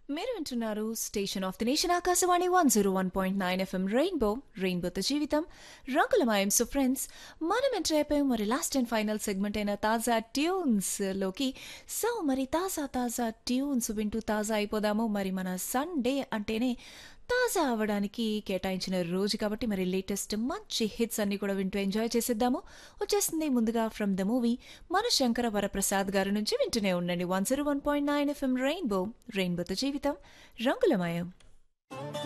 మీరు వింటున్నారు station of the nation Akashvani one zero one point nine FM rainbow రెయిన్బోతో జీవితం రంగులమాయం సో ఫ్రెండ్స్ మనం ఎంటర్ అయిపోయాం మరి లాస్ట్ అండ్ ఫైనల్ సెగ్మెంట్ అయిన తాజా ట్యూన్స్ లోకి సో మరి తాజా తాజా ట్యూన్స్ వింటూ తాజా అయిపోదాము మరి మన సండే అంటేనే తాజా అవ్వడానికి కేటాయించిన రోజు కాబట్టి మరి లేటెస్ట్ మంచి హిట్స్ అన్ని కూడా వింటూ ఎంజాయ్ చేసేద్దాము వచ్చేస్తుంది ముందుగా ఫ్రమ్ ద మూవీ మన శంకర వరప్రసాద్ గారి నుంచి వింటూనే ఉండండి one zero one point nine FM rainbow రెయిన్బోతో జీవితం రంగులమయం